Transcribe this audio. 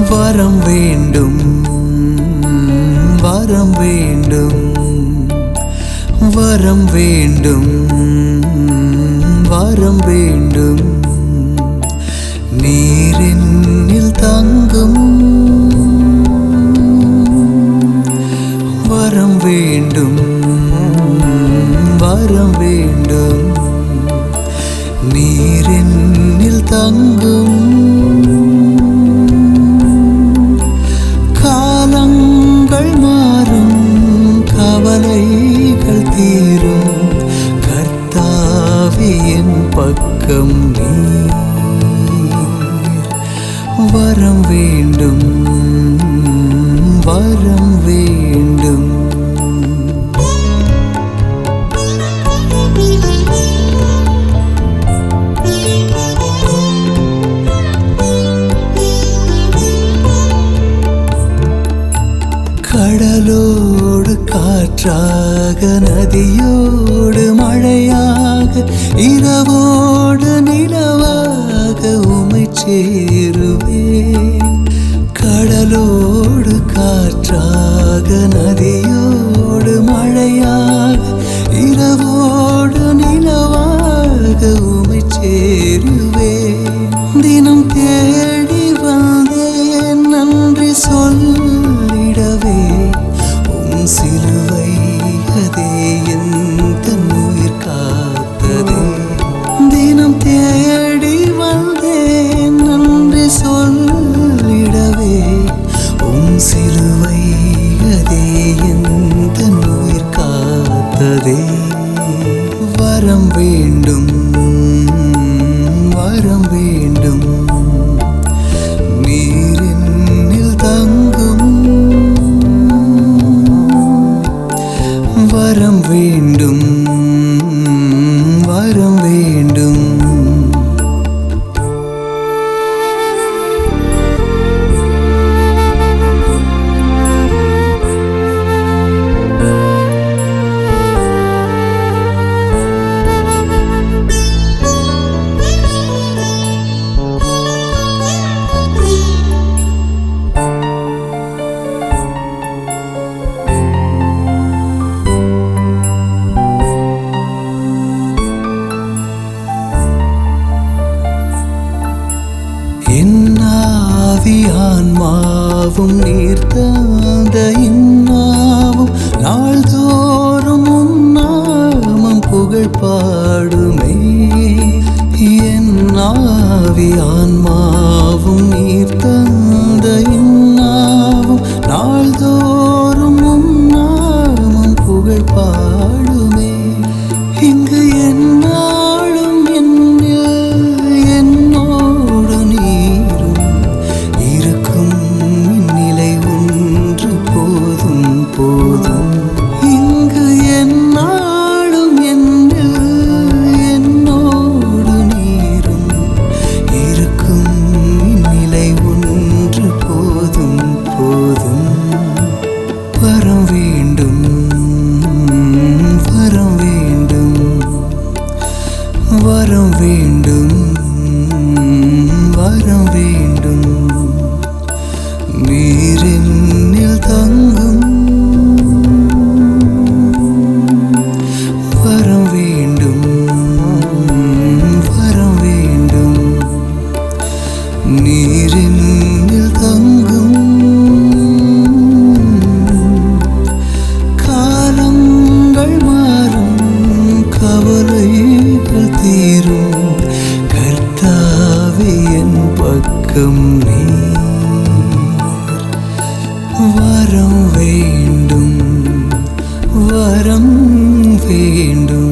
வரம் வேண்டும் வரம் வேண்டும் வரம் வேண்டும் வரம் வேண்டும் நீரினில் தங்கும் வரம் வேண்டும் வரம் வேண்டும் நீரினில் தங்கும் காலங்கள் மாறும் கவலைகள் தீரும் கர்த்தாவே என் பக்கம் நீர் வரம் வேண்டும் வரம் வேண்டும் கடலோடு காற்றாக நதியோடு மழையாக இரவோடு நிலவாக உமை சேருவேன் கடலோடு காற்றாக நதியோடு மழையாக இரவோடு நிலவாக உமை சேருவேன் தினம் தேடி வந்தேன் நன்றி சொல்லிடவே உன் சிலுவை அதே எந்த உயிர் காத்ததே தினம் தேடி வந்தேன் நன்றி சொல்லிடவே உன் சிலுவை அதே எந்த உயிர் காத்ததே வரம் வேண்டும் வரம் வேண்டும் நீரினில் தங்கும் வரம் வேண்டும் வரம் வேண்டும் என்னாவி ஆன்மாவும் நீர் தந்த இன்னாவும் நாள்தோறும் உன்னாமம் புகழ் பாடுமே என்னாவி ஆன்மாவும் நீர் தந்த இன்னாவும் நாள்தோறும் உன்னாமம் புகழ் பாடுமே இங்கு என்னாலும் என்னில் என்னோடு நீரும் இருக்கும் இந்நிலை ஒன்று போதும் போதும் இங்கு என்னாலும் என்னில் என்னோடு நீரும் இருக்கும் இந்நிலை ஒன்று போதும் போதும் வரம் வேண்டும் வரம் வேண்டும் வரம் வேண்டும் வரம் வேண்டும் நீரினில் தங்கும் வரம் வேண்டும் வரம் வேண்டும் நீரினில் தங்கும் காலங்கள் மாறும் கவலைகள் தீரும் கர்த்தாவே என் பக்கம் நீர் வரம் வேண்டும் வரம் வேண்டும்